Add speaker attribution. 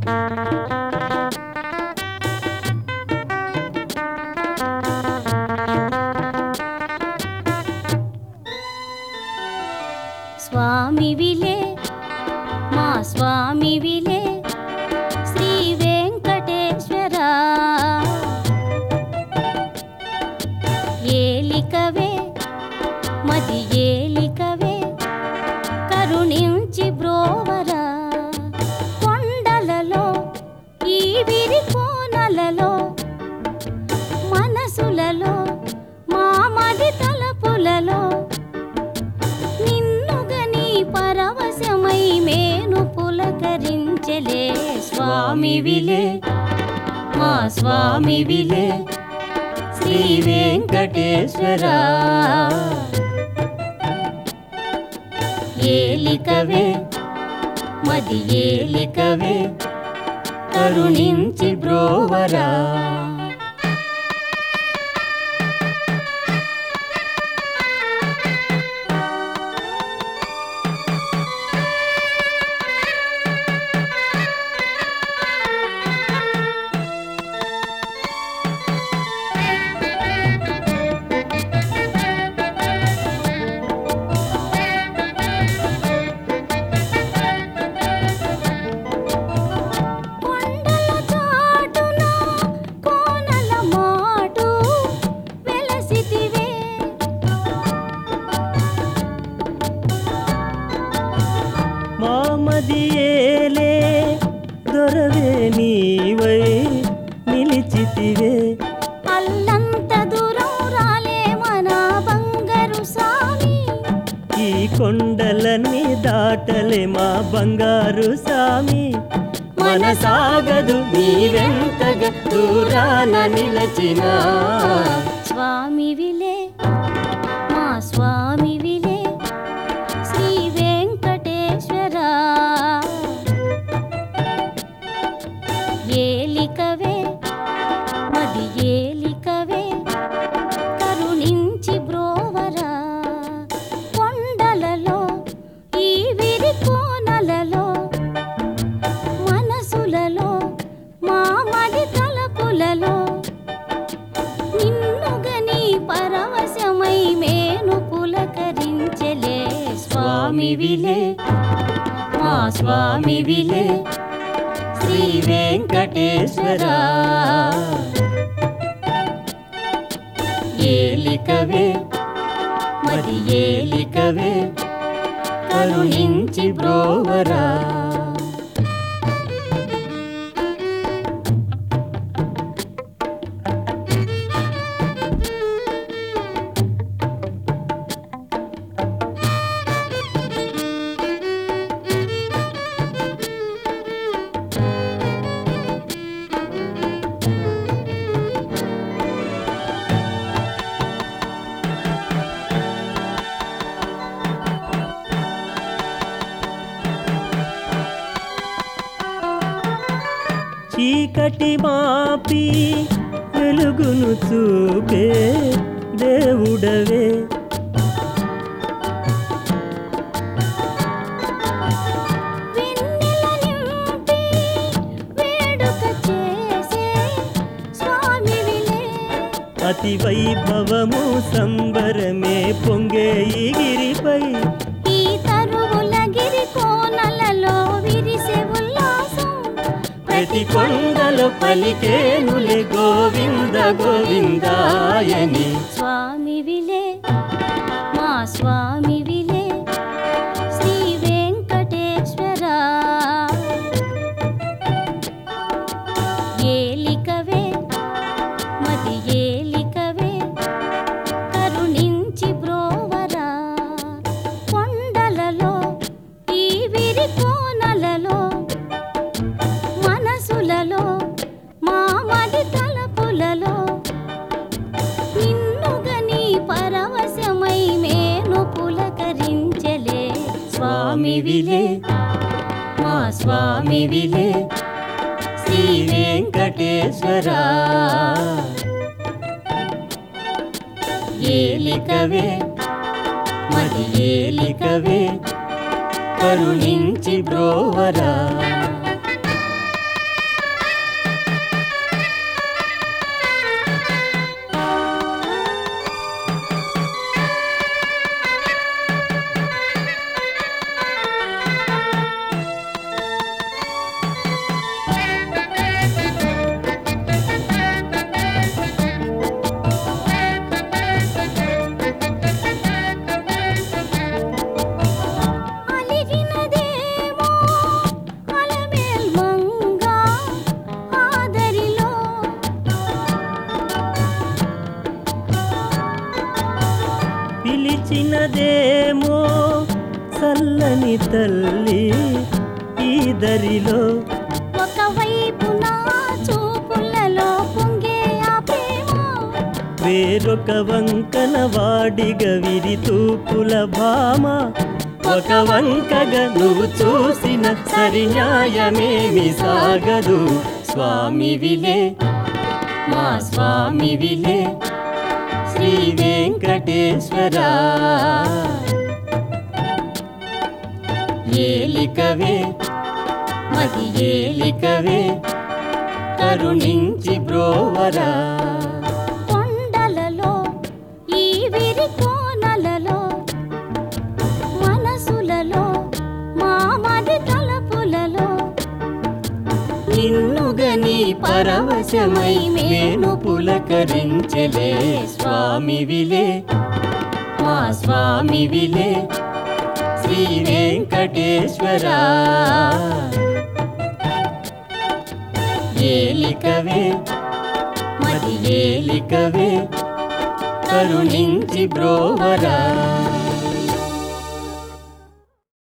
Speaker 1: స్వామివిలే మా స్వామివిలే శ్రీ వెంకటేశ్వర ఏలికవే మది ఏలికవే కరుణించి బ్రోవరా కొండలలో ఈ విరి కోనలలో మనసులలో మా మది తలపులలో నిన్నుగని పరవశమై మేను పులకరించలే స్వామివిలే మా స్వామివిలే శ్రీ వెంకటేశ్వర ఏలికవే మది ఏలికవే కరుణించి బ్రోవరా కొండల చాటున కోనల మాటు వెలసితివే
Speaker 2: మామది ఏలే దొరవే నీవై నిలిచితివే
Speaker 1: అల్లంత దూరం రాలే మన బంగారు సామి
Speaker 2: ఈ కొండలన్నీ దాటలే మా బంగారు సామి మన సాగదు నీవెంతగా దూరాన నిలచినా
Speaker 1: స్వామి విలే మా స్వామి విలే శ్రీ వెంకటేశ్వర ఏలికవే మది ఏలికవే కరుణించి బ్రోవరా కొండలలో ఈ విరి కోనలలో మనసులలో మా మది తలపులలో నిన్నుగని పరవశమై మేను పులకరించలే స్వామి విలే మా స్వామి విలే శ్రీ వెంకటేశ్వర ఏలికవే మది ఏలికవే కరుణించి బ్రోవరా చీకటి మాపి వెలుగును చూపే దేవుడవే వెన్నెల నింపి వేడుక చేసే స్వామి విలే
Speaker 2: అతి వైభవము సంబరమే పొంగే ఈ గిరిపై
Speaker 1: ఈ తరువుల గిరి కోనలలో విరిసే ఉల్లాసం
Speaker 2: ప్రతి కొండలో పలికేనులే గోవింద గోవిందాయని
Speaker 1: స్వామి విలే మా స్వామి విలే శ్రీ వెంకటేశ్వర ఏలికవే మది ఏలికవే కరుణించి బ్రోవరా కొండలలో ఈ విరి కోనలలో మనసులలో మా మది తలపులలో నిన్నుగని పరవశమై మేను పులకరించలే స్వామి విలే మా స్వామి విలే
Speaker 2: శ్రీ వెంకటేశ్వర ఏలికవే మది ఏలికవే కరుణించి బ్రోవరా తల్లి ఈ దరిలో
Speaker 1: ఒకవైపు నా చూపులలో పొంగే ఆ ప్రేమ
Speaker 2: వేరొక వంకన వాడిగ విరి తూపుల భామ ఒక వంకగా నువ్వు చూసిన సరి న్యాయమేమి సాగదు స్వామి విలే మా స్వామి విలే శ్రీ వెంకటేశ్వర ఏలికవే మది ఏలికవే కరుణించి బ్రోవరా
Speaker 1: కొండలలో ఈ విరి కోనలలో మనసులలో మా మది తలపులలో
Speaker 2: నిన్నుగని పరవశమై మేను పులకరించలే స్వామి విలే మా స్వామి విలే శ్రీ వెంకటేశ్వర ఏలికవే మరి ఏలికవే కరుణించి బ్రోవరా